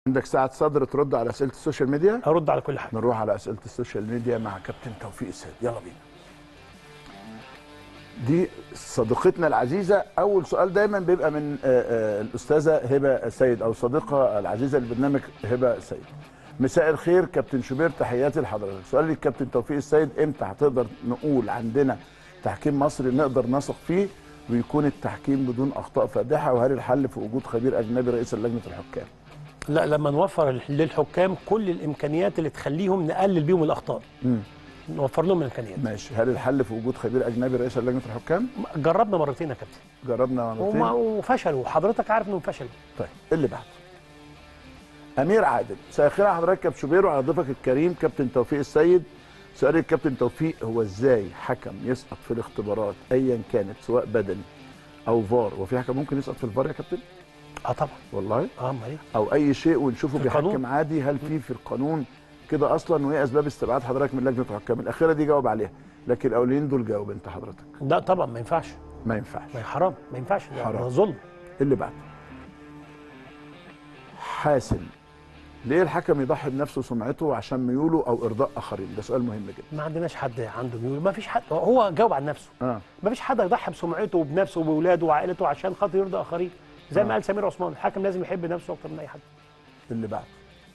عندك ساعة صدر ترد على أسئلة السوشيال ميديا ارد على كل حاجه نروح على أسئلة السوشيال ميديا مع كابتن توفيق السيد يلا بينا دي صديقتنا العزيزة أول سؤال دايما بيبقى من آه، آه، الأستاذة هبة السيد أو صديقة العزيزة للبرنامج هبة السيد مساء الخير كابتن شوبير تحياتي لحضرتك سؤال للكابتن توفيق السيد امتى هتقدر نقول عندنا تحكيم مصري نقدر نثق فيه ويكون التحكيم بدون اخطاء فادحه وهل الحل في وجود خبير اجنبي رئيس لجنه الحكام لا لما نوفر للحكام كل الامكانيات اللي تخليهم نقلل بيهم الاخطاء مم. نوفر لهم الامكانيات ماشي هل الحل في وجود خبير اجنبي رئيس لجنه الحكام جربنا مرتين يا كابتن جربنا مرتين وما- وفشلوا حضرتك عارف انهم فشلوا طيب اللي بعده امير عادل مساء الخير على حضرتك كابتن شوبير وعلى ضيفك الكريم كابتن توفيق السيد سؤال الكابتن توفيق هو ازاي حكم يسقط في الاختبارات ايا كانت سواء بدني او فار وفي حكم ممكن يسقط في الفار يا كابتن اه طبعا والله اه امال ايه او اي شيء ونشوفه في القانون. بيحكم عادي هل في في القانون كده اصلا وايه اسباب استبعاد حضرتك من لجنه الحكام الاخيره دي جاوب عليها لكن الاولين دول جاوب انت حضرتك لا طبعا ما ينفعش ما ينفعش ما حرام ما ينفعش ده- حرام. ده ظلم اللي بعده حاسم ليه الحكم يضحي بنفسه وسمعته عشان ميوله او ارضاء اخرين ده سؤال مهم جدا ما عندناش حد عنده ميول ما فيش حد هو جاوب عن نفسه اه ما فيش حد يضحي بسمعته وبنفسه وبولاده وعائلته عشان خاطر يرضي اخرين زي آه. ما قال سمير عثمان الحكم لازم يحب نفسه اكتر من اي حد اللي بعده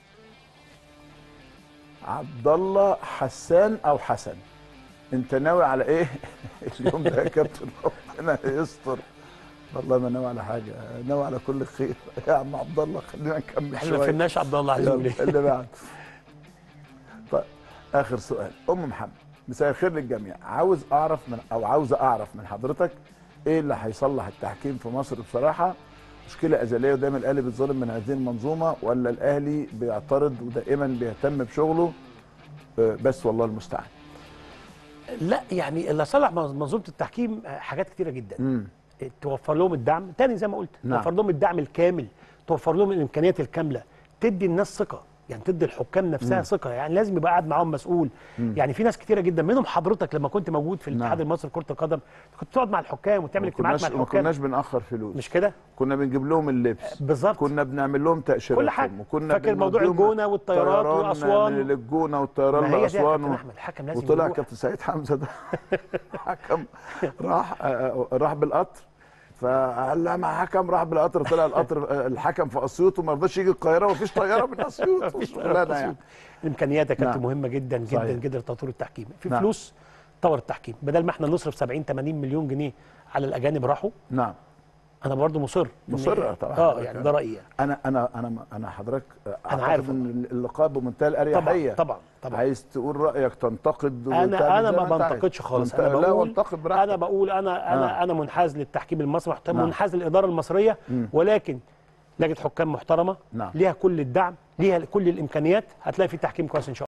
عبد الله حسان او حسن انت ناوي على ايه اليوم ده يا كابتن ربنا يستر والله ما ناوي على حاجه ناوي على كل خير يا عم عبد الله خلينا نكمل احنا ما شويه فهمناش عبد الله عايز يقول يلا، ايه اللي بعد طيب اخر سؤال ام محمد مساء الخير للجميع عاوز اعرف من او عاوزه اعرف من حضرتك ايه اللي هيصلح التحكيم في مصر بصراحه مشكله ازليه ودايما الاهلي بيتظلم من هذه المنظومه ولا الاهلي بيعترض ودائما بيهتم بشغله آه، بس والله المستعان لا يعني اللي صلح منظومه التحكيم آه، حاجات كتيره جدا امم توفر لهم الدعم تاني زي ما قلت نعم. توفر لهم الدعم الكامل توفر لهم الامكانيات الكامله تدي الناس ثقه يعني تدي الحكام نفسها ثقه يعني لازم يبقى قاعد معاهم مسؤول يعني في ناس كتيره جدا منهم حضرتك لما كنت موجود في الاتحاد نعم. المصري لكره القدم كنت تقعد مع الحكام وتعمل ما اجتماعات كناش مع ما الحكام كناش بنأخر فلوس مش كده كنا بنجيب لهم اللبس بالظبط كنا بنعمل لهم تأشيرات كل حاجة. وكنا فاكر موضوع بنوديهم الجونة والطيارات طيران وأسوان؟ للجونه والطيران ما هي دي يا لاسوان كابتن و- احمد الحكم لازم وطلع يروح. كابتن سعيد حمزه ده حكم راح آه، راح بالقطر فقال لها مع حكم راح بالقطر طلع القطر آه، الحكم في اسيوط وما رضاش يجي القاهره ومفيش طياره من اسيوط شغلانه يعني الامكانيات يا كابتن نعم. مهمه جدا جدا صحيح. جدا لتطوير التحكيم في نعم. فلوس طور التحكيم بدل ما احنا نصرف 70 80 مليون جنيه على الاجانب راحوا نعم انا برضو مصر إن- مصر طبعا اه يعني ده رايي يعني. انا انا انا انا حضرتك اعتقد عارف ان اللقاء بمنتهى الاريحيه طبعا طبعا طبعا عايز تقول رايك تنتقد انا وتعمل انا زي ما أنت عايز. بنتقدش خالص وأنت- انا لا بقول وانتقد براحتك انا بقول انا انا آه. انا منحاز للتحكيم المصري محت- نعم. منحاز للاداره المصريه مم. ولكن لجنه حكام محترمه نعم. ليها كل الدعم ليها كل الامكانيات هتلاقي في تحكيم كويس ان شاء الله